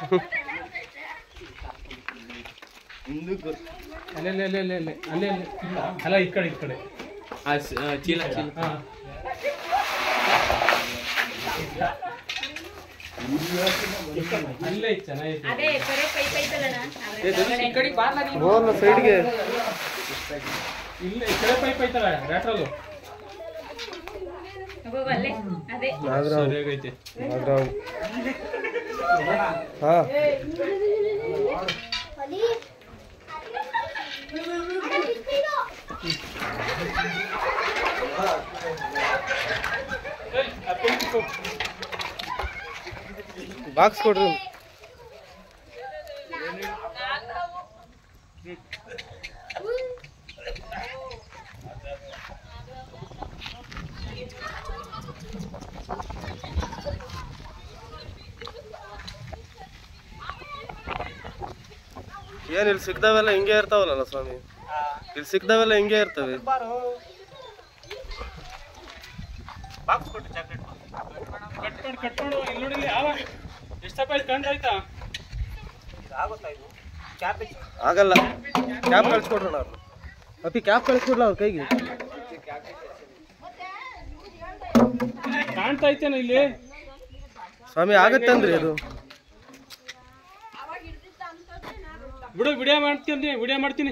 ಅಲ್ಲೇ ಅಲ್ಲೇ ಅಲ್ಲೇ ಅಲ್ಲೇ ಅಲ್ಲೇ ಅಲ್ಲೇ ಇಲ್ಲ ಅಲ್ಲ ಈ ಕಡೆ ಈ ಕಡೆ ಆ ಸ- ಆ, ಚೀಲ ಚೀಲ ಹಾ ಅಲ್ಲೇ ಐತ್ ಚೆನ್ನಾಗೈತೆ ಅದೇ ಕರೆ ಪೈ ಪೈತಲ್ಲಣ್ಣ ಏ, ಧನುಷ್, ಈ ಕಡೆ ಬಾರ್ಲ ನೀನು. ಹೋಗ್ಲ ಸೈಡ್ಗೆ ಇಲ್ಲ ಈ ಕಡೆ ಪೈಪ್ ಐತಲ್ಲ ಲ್ಯಾಟ್ರಲ್ಲು ಹೋಗು ಅಲ್ಲೇ ಅದೇ ನಾಗರಾವ್ ಸರಿಯಾಗೈತೆ ನಾಗರಾವ್ ಹಾ ಬಾಕ್ಸ್ ಕೊಡ್ರಿ ಏನ್ ಇಲ್ಲಿ ಸಿಗ್ದಾವೆಲ್ಲ ಹಿಂಗೆ ಇರ್ತಾವಲ್ಲ ಸ್ವಾಮಿ ಇಲ್ಲಿ ಸಿಗ್ದಾವೆಲ್ಲ ಹಿಂಗೆ ಇರ್ತವೆ ಕಟ್ಕೊಂಡು ಕಟ್ಕೊಂಡು ಇಲ್ಲಿ ನೋಡಿ ಇಲ್ಲಿ ಯಾವ ಎಷ್ಟಪ್ಪ ಇಲ್ಲಿ ಕಂಡು ಆಯ್ತಾ ಆಗಲ್ಲ ಕ್ಯಾಪ್ ಕಳ್ಸ್ಕೊಡ್ರಣ ಅವ್ರು ಅಪ್ಪಿ ಕ್ಯಾಪ್ ಕಳ್ಸ್ಕೊಡ್ಲ ಅವ್ರ ಕೈಗೆ ಕಾಣ್ತಾ ಐತೇನ ಇಲ್ಲಿ ಸ್ವಾಮಿ ಆಗತ್ತಂದ್ರಿ ಅದು ಬಿಡು ವಿಡಿಯೋ ಮಾಡ್ತೀನಿ ವಿಡಿಯೋ ಮಾಡ್ತೀನಿ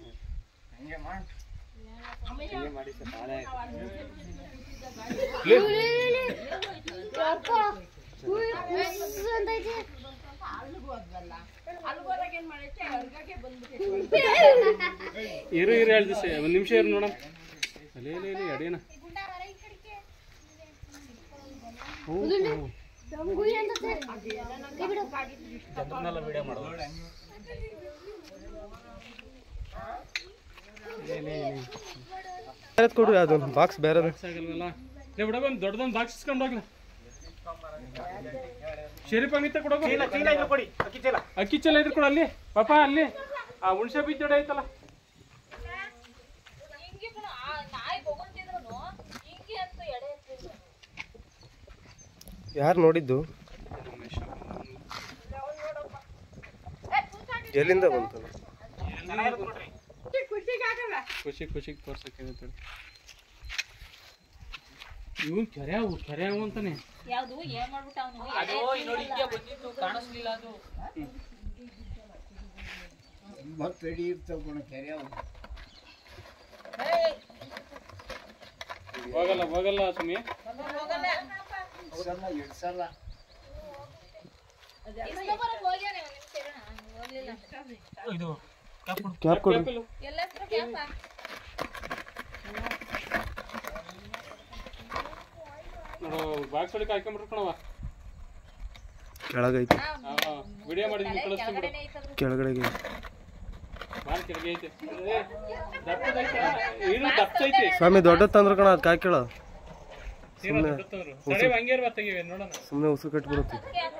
ಇರು ಇರು ಎರಡು ದಿವಸ ಒಂದು ನಿಮಿಷ ಇರು ನೋಡಮ್ ಅಲ್ಲೇ ಇಲ್ಲ ಇಲ್ಲ ಅಡೇನ ಬೇರೆದ್ ಕೊಡ್ರಿ ಅದು ಬಾಕ್ಸ್ ಬೇರೆ ಆಗಲ್ವಲ್ಲ ಲೇ ಬಿಡೋ ಒಂದು ದೊಡ್ಡದೊಂದು ಬಾಕ್ಸ್ ಇಸ್ಕೊಂಡು ಹೋಗ್ಲ ಶರೀಫ್ ಅಂಗಿತ ಕೊಡೋದು ಅಕ್ಕಿ ಚೀಲ ಇದ್ರೆ ಕೊಡು ಅಲ್ಲಿ ಪಾಪ ಅಲ್ಲಿ ಆ ಹುಣ್ಸೆ ಬೀಜ ಜೋಡಿ ಐತಲ್ಲ ಯಾರು ನೋಡಿದ್ದು ಎಲ್ಲಿಂದ ಬಂತು ಖುಷಿ ಖುಷಿಗೆ ತೋರ್ಸಕ್ಕೆ ಹೇಳ್ತಾರೆ ಇವ್ನು ಕೆರೆಯಾವು ಕೆರೆಯಾವು ಅಂತಾನೆ ಯಾವ್ದು ಏನ್ ಮಾಡ್ಬಿಟ್ಟ ಅವನು ಅದು ಇಲ್ಲಿ ನೋಡಿ ಹಿಂಗೆ ಬಂದಿತ್ತು ಕಾಣಿಸ್ಲಿಲ್ಲ ಅದು ಹೋಗಲ್ಲ ಹೋಗಲ್ಲ ಸುಮ್ಮಿ ಇದು ಕ್ಯಾಪ್ ಕೊಡ್ರಿ ಎಲ್ಲ ಕ್ಯಾಪ ನೋಡು ಬಾಕ್ಸ್ ಒಳಗೆ ಹಾಕೊಂಡ್ಬಿಟ್ರು ಕಣವ ಕೆಳಗೈತಿ ವಿಡಿಯೋ ಮಾಡಿದ್ವಿ ಕಳಿಸ್ತೀನಿ ಬಿಡು ಕೆಳಗಡೆಗೆ ಭಾಳ ಕೆಳಗೆ ಐತೆ ಏ, ದಪ್ಪದೈತೆ ಏನು ದಪ್ಪೈತೆ ಸ್ವಾಮಿ ದೊಡ್ಡ ತಂದ್ರ ಕಣ ಅದು ಕಾಯ್ಕೇಳ ತೀರಾ ದೊಡ್ಡದವ್ರು. ಸರಿ ಹಂಗೆ ಇರುವ ತೆಗಿವೆ ನೋಡೋಣ ಸುಮ್ಮನೆ ಉಸು ಕಟ್ಬಿಡುತ್ತೆ ಕ್ಯಾಪ